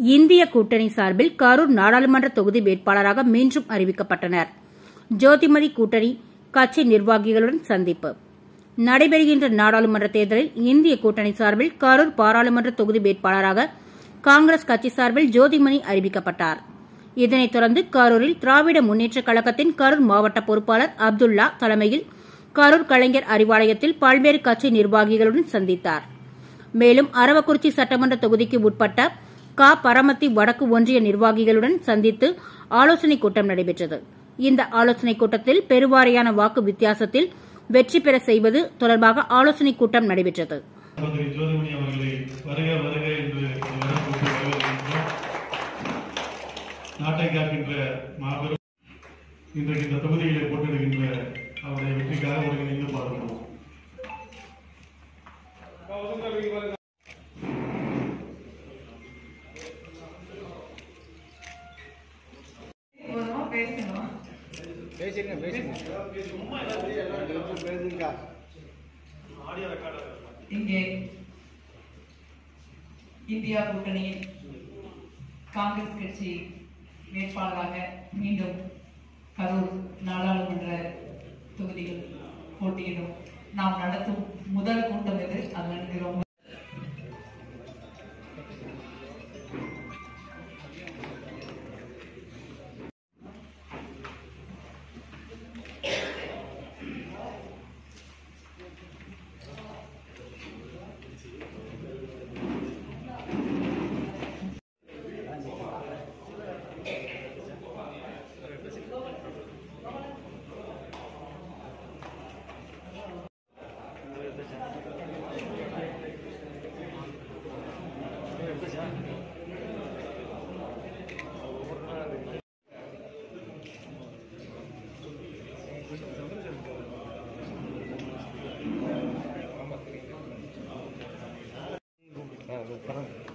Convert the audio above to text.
இந்திய கூட்டணி சார்பில் கரூர் நாடாளுமன்ற தொகுதி வேட்பாளராக மீண்டும் அறிவிக்கப்பட்டனர் ஜோதிமதி கூட்டணி கட்சி நிர்வாகிகளுடன் சந்திப்பு நடைபெறுகின்ற நாடாளுமன்ற தேர்தலில் இந்திய கூட்டணி சார்பில் கரூர் பாராளுமன்ற தொகுதி வேட்பாளராக காங்கிரஸ் கட்சி சார்பில் ஜோதிமணி அறிவிக்கப்பட்டார் இதனைத் தொடர்ந்து கரூரில் திராவிட முன்னேற்றக் கழகத்தின் கரூர் மாவட்ட பொறுப்பாளர் அப்துல்லா தலைமையில் கரூர் கலைஞர் அறிவாலயத்தில் பல்வேறு கட்சி நிர்வாகிகளுடன் சந்தித்தார் மேலும் அரவக்குறிச்சி சட்டமன்ற தொகுதிக்கு உட்பட்ட க பரமத்தி வடக்கு ஒன்றிய நிர்வாகிகளுடன் சந்தித்து ஆலோசனைக் கூட்டம் நடைபெற்றது இந்த ஆலோசனைக் கூட்டத்தில் பெருவாரியான வாக்கு வித்தியாசத்தில் வெற்றி பெற செய்வது தொடர்பாக ஆலோசனைக் கூட்டம் நடைபெற்றது சகோதரி ஜோதிமணி அவர்களை வருக வருக என்று வரவேற்பு வரவேற்கின்றோம் நாட்டை காக்கின்ற மாபெரும் இன்றைக்கு இந்த தொகுதியிலே போட்டியிடுகின்ற அவருடைய வெற்றிக்காக ஒருங்கிணைந்து பாடுகிறோம் ஒருமா பேசணும் பேசுங்க பேசுங்க பேசுங்க இங்கே இந்தியா கூட்டணியில் காங்கிரஸ் கட்சி வேட்பாளராக மீண்டும் கரூர் நாடாளுமன்ற தொகுதியில் போட்டியிடும் நாம் நடத்தும் முதல் கூட்டம் இது அது எனக்கு ரொம்ப பரவாயில்ல